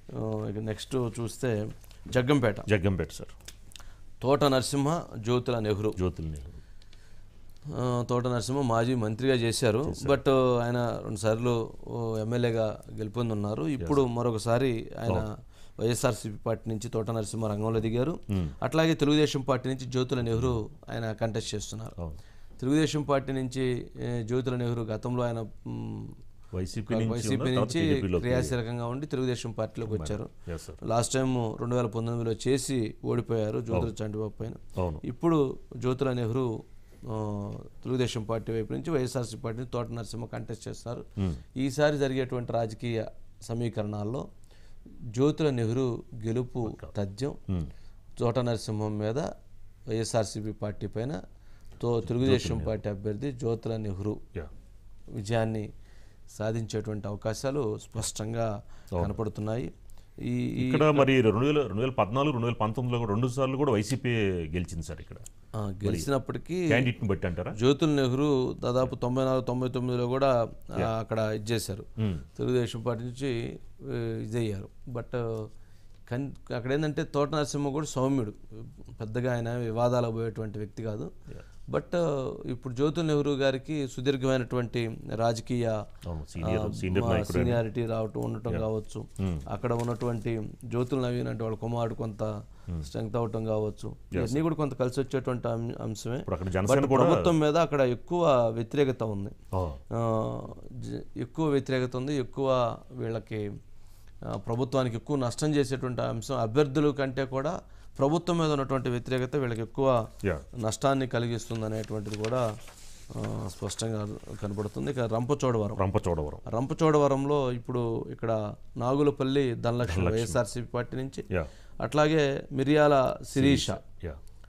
ఆ, ఇక నెక్స్ట్ చూస్తే జగ్గంపేట జగ్గంపేట సార్ తోట నరసింహ జ్యోతుల నెహ్రూ జ్యోతుల నెహ్రూ ఆ, తోట నరసింహ మాజీ మంత్రిగా చేశారు బట్ ఆయన రెండుసార్లు ఓ, ఎమ్మెల్యేగా గెలుపొందున్నారు ఇప్పుడు మరొకసారి ఆయన వైఎస్ఆర్సీపీ పార్టీ నుంచి తోట నరసింహ రంగంలో దిగారు అట్లాగే తెలుగుదేశం పార్టీ నుంచి జ్యోతుల నెహ్రూ ఆయన కంటెస్ట్ చేస్తున్నారు అవును తెలుగుదేశం పార్టీ నుంచి ఏ, జ్యోతుల నెహ్రూ గతంలో ఆయన మ్, వైసీపీ నుంచి వైసీపీ ఉన్న తర్వాత నుంచి టీడీపీలోకి క్రియాశీలకంగా ఉండి తెలుగుదేశం పార్టీలోకి వచ్చారు ఎస్ సార్ లాస్ట్ టైం రెండు వేల పంతొమ్మిదిలో చేసి ఓడిపోయారు జ్యోతుల చంటిబాబు పైన అవును ఇప్పుడు జ్యోతుల నెహ్రూ ఆ, తెలుగుదేశం పార్టీ వైపు నుంచి వైఎస్ఆర్సీ పార్టీ నుంచి తోట నరసింహ కంటెస్ట్ చేస్తారు ఈసారి జరిగేటువంటి రాజకీయ సమీకరణాల్లో జ్యోతుల నెహ్రూ గెలుపు తథ్యం తోట నరసింహం మీద వైఎస్ఆర్సీపీ పార్టీ పైన తో తెలుగుదేశం పార్టీ అభ్యర్థి జ్యోతుల నెహ్రూ యా విజయాన్ని సాధించేటువంటి అవకాశాలు స్పష్టంగా కనపడుతున్నాయి ఈ ఈ ఇక్కడ మరి రెండు వేల రెండు వేల పద్నాలుగు రెండు వేల పంతొమ్మిదిలో కూడా రెండు సార్లు కూడా వైసీపీ గెలిచింది సార్ ఇక్కడ ఆ, గెలిచినప్పటికీ క్యాండిడేట్ని బట్టి అంటారా జ్యోతుల్ నెహ్రూ దాదాపు తొంభై నాలుగు తొంభై తొమ్మిదిలో కూడా ఆ, అక్కడ ఇది చేశారు తెలుగుదేశం పార్టీ నుంచి ఆ, ఇది అయ్యారు బట్ కన్ అక్కడ ఏంటంటే తోట నరసింహ కూడా సౌమ్యుడు పెద్దగా ఆయన వివాదాలకు పోయేటువంటి వ్యక్తి కాదు బట్ ఇప్పుడు జ్యోతుల్ నెహ్రూ గారికి సుదీర్ఘమైనటువంటి రాజకీయ అవును సీనియర్ సీనియర్ మా నాయకుడు సీనియారిటీ రావటం ఉండటం కావచ్చు అక్కడ ఉన్నటువంటి జ్యోతుల నవీన్ అంటే వాళ్ళ కుమారుడు కొంత స్ట్రెంగ్త్ అవటం కావచ్చు ఇవన్నీ కూడా కొంత కలిసి వచ్చేటువంటి అంశ- అంశమే ఇప్పుడు అక్కడ బట్ జనసేన కూడా ప్రభుత్వం మీద అక్కడ ఎక్కువ వ్యతిరేకత ఉంది ఓ, ఆ, జ- ఎక్కువ వ్యతిరేకత ఉంది ఎక్కువ వీళ్ళకి ఆ, ప్రభుత్వానికి ఎక్కువ నష్టం చేసేటువంటి అంశం అభ్యర్థుల కంటే కూడా ప్రభుత్వం మీద ఉన్నటువంటి వ్యతిరేకత వీళ్ళకి ఎక్కువ యా నష్టాన్ని కలిగిస్తుంది అనేటువంటిది కూడా ఆ, స్పష్టంగా కనబడుతుంది ఇక రంపచోడవరం రంపచోడవరం రంపచోడవరంలో ఇప్పుడు ఇక్కడ నాగులపల్లి ధనలక్ష్మి వైఎస్ఆర్సీపీ పార్టీ నుంచి యా అట్లాగే మిరియాల శిరీష యా